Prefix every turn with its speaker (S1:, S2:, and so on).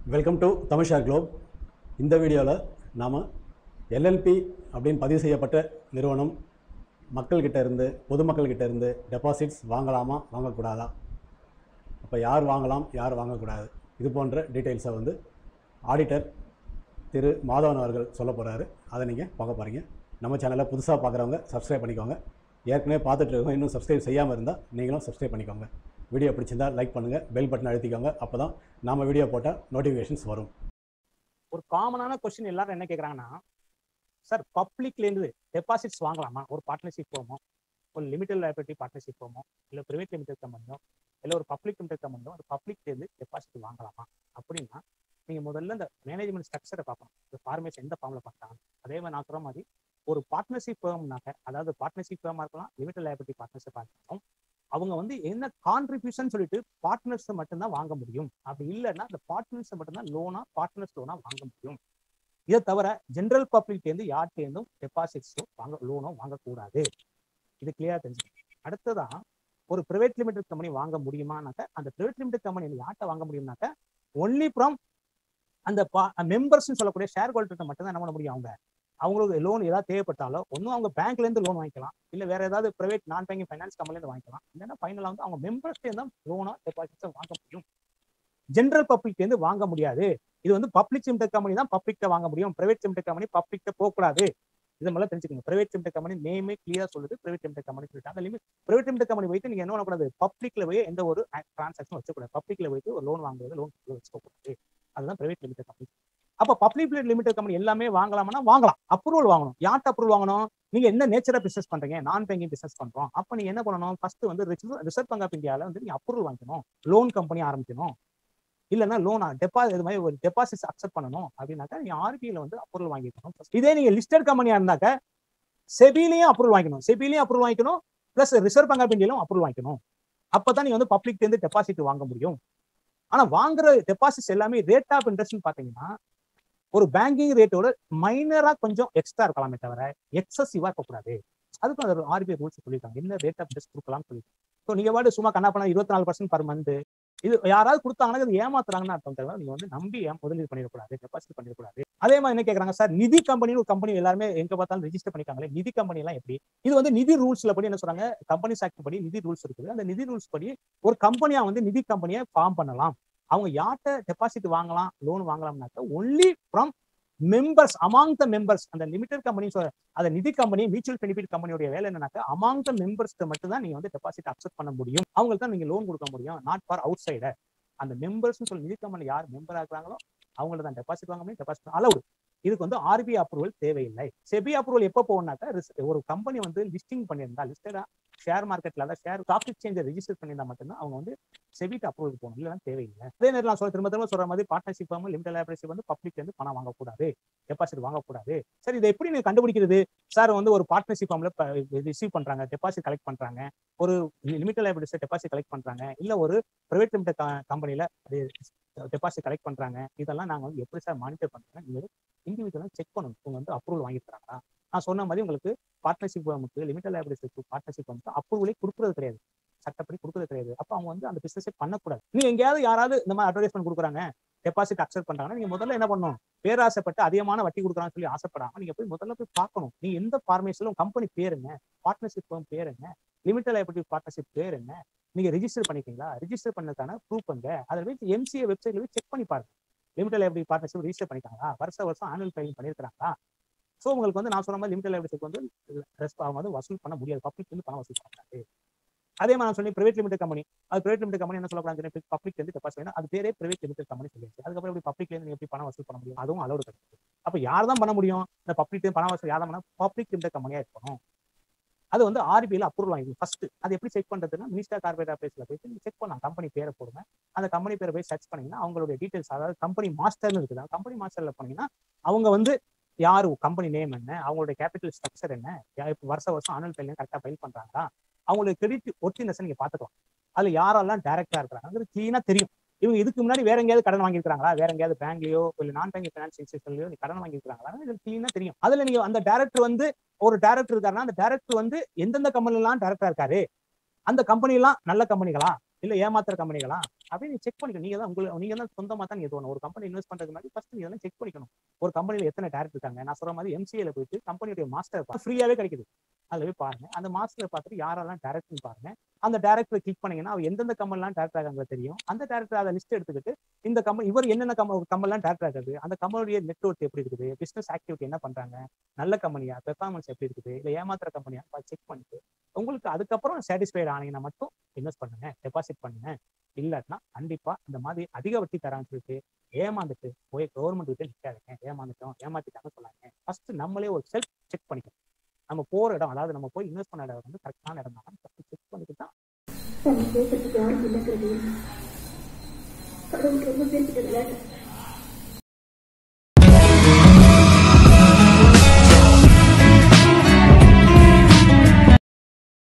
S1: welcome to Tamil share globe இந்த வீடியோவில் நாம் எல்எல்பி அப்படின்னு பதிவு செய்யப்பட்ட நிறுவனம் மக்கள்கிட்ட இருந்து பொதுமக்கள்கிட்ட இருந்து டெபாசிட்ஸ் வாங்கலாமா வாங்கக்கூடாதா அப்போ யார் வாங்கலாம் யார் வாங்கக்கூடாது இது போன்ற டீட்டெயில்ஸை வந்து ஆடிட்டர் திரு மாதவன் அவர்கள் சொல்ல போகிறாரு அதை நீங்கள் பார்க்க போகிறீங்க நம்ம சேனலை புதுசாக பார்க்குறவங்க சப்ஸ்கிரைப் பண்ணிக்கோங்க ஏற்கனவே பார்த்துட்டு இருக்கவங்க இன்னும் சப்ஸ்கிரைப் செய்யாமல் இருந்தால் நீங்களும் சப்ஸ்கிரைப் பண்ணிக்கோங்க வீடியோ பிடிச்சிருந்தா லைக் பண்ணுங்கள் பெல் பட்டன் அழுத்திக்கோங்க அப்போ தான் நம்ம வீடியோ போட்டால் நோட்டிஃபிகேஷன்ஸ் வரும்
S2: ஒரு காமனான கொஸ்டின் எல்லாரும் என்ன கேக்குறாங்கன்னா சார் பப்ளிக்ல இருந்து டெபாசிட்ஸ் வாங்கலாமா ஒரு பார்ட்னர்ஷிப் போமோ ஒரு லிமிடெட் லைபிலிட்டி பார்ட்னர்ஷிப் போமோ இல்ல பிரைவேட் லிமிடெட் கம்பெனியோ இல்ல ஒரு பப்ளிக் லிமிடெட் கம்பெனியோ ஒரு பப்ளிக்ல இருந்து டெபாசிட் வாங்கலாமா அப்படின்னா நீங்க முதல்ல இந்த மேனேஜ்மெண்ட் ஸ்ட்ரக்சரை பார்க்கணும் இந்த ஃபார்மேஷன் எந்த ஃபார்ம்ல பார்த்தாங்க அதே மாதிரி நான் சொல்ற மாதிரி ஒரு பார்ட்னர்ஷிப் ஃபேம்னாக்க அதாவது பார்ட்னர்ஷிப் ஃபேமா இருக்கலாம் லிமிடெட் லைபிலிட்டி பார்ட்னர்ஷிப் இருக்கணும் அவங்க வந்து என்ன கான்ட்ரிபியூஷன் சொல்லிட்டு பார்ட்னர்ஸ் மட்டும்தான் வாங்க முடியும் அப்படி இல்லைன்னா அந்த பார்ட்னர்ஸ் மட்டும்தான் லோனா பார்ட்னர்ஸ் லோனா வாங்க முடியும் இதை தவிர ஜென்ரல் பப்ளிக் இருந்து யார்கிட்டேருந்தும் டெபாசிட்ஸோ வாங்க லோனோ வாங்கக்கூடாது இது கிளியரா தெரிஞ்சுக்கணும் அடுத்ததான் ஒரு பிரைவேட் லிமிடெட் கம்பெனி வாங்க முடியுமானாக்க அந்த பிரைவேட் லிமிடெட் கம்பெனி யார்கிட்ட வாங்க முடியும்னாக்க ஒன்லி ஃப்ரம் அந்த மெம்பர்ஸ் சொல்லக்கூடிய ஷேர் ஹோல்டர்கிட்ட மட்டும் தான் என்ன பண்ண முடியும் அவங்க அவங்களுக்கு லோன் ஏதாவது தேவைப்பட்டாலோ ஒன்றும் அவங்க பேங்க்ல இருந்து லோன் வாங்கிக்கலாம் இல்ல வேற ஏதாவது பிரைவேட் நான் பேங்கிங் ஃபைனான்ஸ் கம்பெனில இருந்து வாங்கிக்கலாம் இல்லைன்னா ஃபைனலாக வந்து அவங்க மெம்பர்ஸ்டே தான் லோனா டெபாசிட்ஸை வாங்க முடியும் ஜென்ரல் பப்ளிக் இருந்து வாங்க முடியாது இது வந்து பப்ளிக் லிமிடெட் கம்பெனி தான் பப்ளிக்ட வாங்க முடியும் பிரைவேட் லிமிடெட் கம்பெனி பப்ளிக்ட போகக்கூடாது இது மேல தெரிஞ்சுக்கணும் பிரைவேட் லிமிடெட் கம்பெனி நேமே கிளியரா சொல்லுது பிரைவேட் லிமிடெட் கம்பெனி சொல்லிட்டு அந்த லிமிட் பிரைவேட் லிமிடெட் கம்பெனி வைத்து நீங்க என்ன பண்ணக்கூடாது பப்ளிக்ல போய் எந்த ஒரு டிரான்சாக்ஷன் வச்சக்கூடாது பப்ளிக்ல வைத்து ஒரு லோன் வாங்குறது லோன் வச்சுக்கக்கூடாது அதுதான் பிரைவேட் லிமிடெட் கம்பெனி அப்ப பப்ளிக் லிமிடெட் கம்பெனி எல்லாமே வாங்கலாம்னா வாங்கலாம் அப்ரூவல் வாங்கணும் யார்கிட்ட அப்ரூவல் வாங்கணும் நீங்க என்ன நேச்சரா பிசினஸ் பண்றீங்க நான் பேங்கிங் பிசினஸ் பண்றோம் அப்ப நீங்க என்ன பண்ணணும் ஃபர்ஸ்ட் வந்து ரிசர்வ் பேங்க் ஆஃப் இந்தியால வந்து நீங்க அப்ரூவல் வாங்கிக்கணும் லோன் கம்பெனி ஆரம்பிக்கணும் இல்லைன்னா லோனா டெபாசிட் இது மாதிரி ஒரு டெபாசிட்ஸ் அக்செப்ட் பண்ணணும் அப்படின்னாக்கா நீங்க ஆர்பிஐல வந்து அப்ரூவல் வாங்கிக்கணும் இதே நீங்க லிஸ்டட் கம்பெனியா இருந்தாக்க செபிலையும் அப்ரூவல் வாங்கிக்கணும் செபிலையும் அப்ரூவல் வாங்கிக்கணும் பிளஸ் ரிசர்வ் பேங்க் ஆஃப் இந்தியாலும் அப்ரூவல் வாங்கிக்கணும் அப்பதான் நீங்க வந்து பப்ளிக் இருந்து டெபாசிட் வாங்க முடியும் ஆனா வாங்குற டெபாசிட்ஸ் எல்லாமே ரேட் ஆஃப் இன்ட்ரெஸ்ட் பாத்தீங்கன்னா ஒரு பேங்கிங் ரேட்டோட மைனரா கொஞ்சம் எக்ஸ்ட்ரா இருக்கலாமே தவிர எக்ஸசிவா இருக்கக்கூடாது அதுக்கும் அது ஆர்பிஐ ரூல்ஸ் சொல்லியிருக்காங்க என்ன ரேட் ஆஃப் இன்ட்ரெஸ்ட் கொடுக்கலாம்னு சொல்லியிருக்காங்க ஸோ நீங்க பாட்டு சும்மா கண்ணா பண்ண இருபத்தி நாலு பர்சன்ட் பர் மந்த் இது யாராவது கொடுத்தாங்கன்னா அது ஏமாத்துறாங்கன்னு அர்த்தம் தவிர நீங்க வந்து நம்பி ஏன் முதலீடு பண்ணிடக்கூடாது டெபாசிட் பண்ணிடக்கூடாது அதே மாதிரி என்ன கேட்கறாங்க சார் நிதி கம்பெனி ஒரு கம்பெனி எல்லாருமே எங்க பார்த்தாலும் ரெஜிஸ்டர் பண்ணிக்காங்களே நிதி கம்பெனி எல்லாம் எப்படி இது வந்து நிதி ரூல்ஸ்ல படி என்ன சொல்றாங்க கம்பெனி ஆக்ட் படி நிதி ரூல்ஸ் இருக்குது அந்த நிதி ரூல்ஸ் படி ஒரு கம்பெனியா வந்து நிதி கம்பெனியை ஃபார்ம் பண்ணலாம் அவங்க யார்கிட்ட டெபாசிட் வாங்கலாம் லோன் வாங்கலாம்னாக்க only from members among the members அந்த லிமிடெட் கம்பெனி அந்த நிதி கம்பெனி மியூச்சுவல் பெனிஃபிட் கம்பெனியோட வேலை என்னன்னாக்க அமாங் த மெம்பர்ஸ்க்கு மட்டும் தான் நீங்க வந்து டெபாசிட் அக்செப்ட் பண்ண முடியும் அவங்களுக்கு தான் நீங்க லோன் கொடுக்க முடியும் நாட் ஃபார் அவுட் சைடர் அந்த மெம்பர்ஸ் சொல்லி நிதி கம்பெனி யார் மெம்பர் ஆகுறாங்களோ அவங்கள தான் டெபாசிட் வாங்க முடியும் டெபாசிட் அலவுடு இதுக்கு வந்து ஆர்பிஐ அப்ரூவல் தேவையில்லை செபி அப்ரூவல் எப்போ போகணும்னாக்க ஒரு கம்பெனி வந்து லிஸ்டிங் பண்ணியிருந்தா லிஸ்டடா ஷேர் மார்க்கெட்ல அதாவது ஷேர் ஸ்டாக் எக்ஸ்சேஞ்சை ரெஜிஸ்டர் பண்ணியிருந்தா மட்டும்தான் அவங்க வந்து செபிட் அப்ரூவல் போகணும் இல்லைன்னா தேவையில்லை அதே நேரம் நான் சொல்ல திரும்ப திரும்ப சொல்ற மாதிரி பார்ட்னர்ஷிப் லிமிடெட் லைபிலிட்டி வந்து பப்ளிக் வந்து பணம் வாங்கக்கூடாது டெபாசிட் வாங்கக்கூடாது சார் இதை எப்படி நீங்க கண்டுபிடிக்கிறது சார் வந்து ஒரு பார்ட்னர்ஷிப் ஃபார்ம்ல ரிசீவ் பண்றாங்க டெபாசிட் கலெக்ட் பண்றாங்க ஒரு லிமிடெட் லைபிலிட்டி டெபாசிட் கலெக்ட் பண்றாங்க இல்ல ஒரு பிரைவேட் லிமிடெட் கம்பெனில டெபாசிட் கலெக்ட் பண்றாங்க இதெல்லாம் நாங்க வந்து எப்படி சார் மானிட்டர் பண்றாங்க நீங்க இண்டிவிஜுவலா செக் பண்ணணும் இவங்க வந்து அப்ரூவல் வாங்கிக்கிறாங்களா நான் சொன்ன மாதிரி உங்களுக்கு பார்ட்னர்ஷிப் ஃபேமுக்கு லிமிடெட் லைபிலிட்டி பார்ட்னர்ஷிப் ஃபேமுக்கு அப்ரூவலே கொடுக்குறது கிடையாது சட்டப்படி கொடுக்குறது கிடையாது அப்போ அவங்க வந்து அந்த பிசினஸே பண்ணக்கூடாது நீங்க எங்கேயாவது யாராவது இந்த மாதிரி அட்வர்டைஸ்மெண்ட் கொடுக்குறாங்க டெபாசிட் அக்செப்ட் பண்றாங்கன்னா நீங்க முதல்ல என்ன பண்ணணும் பேராசைப்பட்டு அதிகமான வட்டி கொடுக்குறான்னு சொல்லி ஆசைப்படாம நீங்க போய் முதல்ல போய் பார்க்கணும் நீங்க எந்த ஃபார்மேஷன்ல கம்பெனி பேருங்க பார்ட்னர்ஷிப் ஃபேம் பேருங்க லிமிடெட் லைபிலிட்டி பார்ட்னர்ஷிப் பேருங்க நீங்க ரிஜிஸ்டர் பண்ணிட்டீங்களா ரிஜிஸ்டர் பண்ணதுக்கான ப்ரூஃப் அங்க அதில் போய் எம்சிஏ வெப்சைட்ல போய் செக் பண்ணி பாருங்க லிமிடெட் லைபிலிட்டி பார்ட்னர்ஷிப் ரிஜிஸ்டர் பண்ணிட்டாங்களா வருஷ வருஷம் ஆனுவல் ஃபைலிங் பண்ணியிருக்காங்களா ஸோ உங்களுக்கு வந்து நான் சொன்ன மாதிரி லிமிடெட் லைபிலிட்டிக்கு வந்து அவங்க வந்து வசூல் பண்ண முடியாது பப்ளிக் வந்து பணம் வசூல் பண்ணக்கூடாது அதே மாதிரி நான் சொல்லி பிரைவேட் லிமிடெட் கம்பெனி அது பிரைவேட் லிமிடெட் கம்பெனி என்ன சொல்லக்கூடாது பப்ளிக் வந்து டெபாசிட் வேணும் அது பேரே பிரைவேட் லிமிடெட் கம்பெனி சொல்லிடுச்சு அதுக்கப்புறம் எப்படி பப்ளிக் இருந்து எப்படி பணம் வசூல் பண்ண முடியும் அதுவும் அலோடு கிடையாது அப்ப யார் தான் பண்ண முடியும் இந்த பப்ளிக் பணம் வசூல் யார் தான் பண்ண பப்ளிக் லிமிடெட் கம்பெனியா இருக்கணும் அது வந்து ஆர்பிஐல அப்ரூவல் வாங்கி ஃபர்ஸ்ட் அது எப்படி செக் பண்றதுன்னா மினிஸ்டர் கார்பரேட் ஆஃபீஸ்ல போயிட்டு நீங்க செக் பண்ணலாம் கம்பெனி பேரை போடுங்க அந்த கம்பெனி பேரை போய் சர்ச் பண்ணீங்கன்னா அவங்களுடைய டீடைல்ஸ் அதாவது கம்பெனி மாஸ்டர்னு இருக்குது கம்பெனி மாஸ்டர்ல பண்ணீங்கன்னா அவங்க வந்து யாரு கம்பெனி நேம் என்ன அவங்களுடைய கேபிட்டல் ஸ்ட்ரக்சர் என்ன வருஷ வருஷம் ஆனுவல் ஃபைல் கரெக்டா ஃபைல் பண்றாங்களா அவங்களுடைய கிரெடிட் ஒர்த்தினஸ் நீங்க பாத்துக்கலாம் அதுல யாரெல்லாம் டைரக்டா இருக்கிறாங்க கிளீனா தெரியும் இவங்க இதுக்கு முன்னாடி வேற எங்கேயாவது கடன் வாங்கியிருக்காங்களா வேற எங்கேயாவது பேங்க்லயோ இல்ல நான் பேங்கிங் ஃபைனான்ஸ் இன்ஸ்டியூஷன்லயோ நீ கடன் வாங்கியிருக்காங்களா இது கிளீனா தெரியும் அதுல நீங்க அந்த டேரக்டர் வந்து ஒரு டேரக்டர் இருக்காருன்னா அந்த டேரக்டர் வந்து எந்தெந்த கம்பெனி எல்லாம் டேரக்டரா இருக்காரு அந்த கம்பெனி எல்லாம் நல்ல கம்பெனிகளா இல்ல ஏமாத்துற கம்பெனிகளா அப்படின்னு நீங்க செக் பண்ணிக்கணும் நீங்க தான் உங்களுக்கு நீங்க தான் சொந்தமா தான் நீங்க தோணும் ஒரு கம்பெனி இன்வெஸ்ட் பண்றதுக்கு முன்னாடி ஃபர்ஸ்ட் நீங்க எல்லாம் செக் பண்ணிக்கணும் ஒரு கம்பெனில எத்தனை டேரக்ட் இருக்காங்க நான் சொல்ற மாதிரி எம்சிஏல போயிட்டு கம்பெனியோட மாஸ்டர் ஃப்ரீயாவே கிடைக்குது அதுல போய் பாருங்க அந்த மாஸ்டரை பார்த்துட்டு யாரெல்லாம் டேரக்ட்னு பாருங்க அந்த டேரக்டர் கிளிக் பண்ணீங்கன்னா அவர் எந்தெந்த கம்பெனிலாம் டேரக்ட் ஆகாங்க தெரியும் அந்த டேரக்டர் அதை லிஸ்ட் எடுத்துக்கிட்டு இந்த கம்பெனி இவர் என்னென்ன கம்ப கம்பெனிலாம் டேரக்ட் ஆகுது அந்த கம்பெனியோட நெட்ஒர்க் எப்படி இருக்குது பிசினஸ் ஆக்டிவிட்டி என்ன பண்றாங்க நல்ல கம்பெனியா பெர்ஃபார்மன்ஸ் எப்படி இருக்குது இல்லை ஏமாத்துற கம்பெனியா செக் பண்ணிட்டு உங்களுக்கு அதுக்கப்புறம் சாட்டிஸ்ஃபைட் ஆனீங்கன்னா மட்டும் இன்வெஸ்ட் பண்ணுங்க டெபாசிட் பண்ணுங்க இல்லாட்டினா கண்டிப்பா இந்த மாதிரி அதிக வட்டி தரான்னு சொல்லிட்டு ஏமாந்துட்டு போய் கவர்மெண்ட் கிட்ட நிற்காதீங்க ஏமாந்துட்டோம் ஏமாத்திட்டாங்கன்னு சொல்லாங்க ஃபர்ஸ்ட் நம்மளே ஒரு செல்ஃப் செக் பண்ணிக்கணும் நம்ம போற இடம் அதாவது நம்ம போய் இன்வெஸ்ட் பண்ண இடம் வந்து கரெக்டான இடம் தான் ஃபர்ஸ்ட் செக் பண்ணிட்டு தான்
S3: நம்ம பேசுறதுக்கு யாரும் இல்லைங்கிறது கடவுள் ரொம்ப பேசிட்டு விளையாட்டு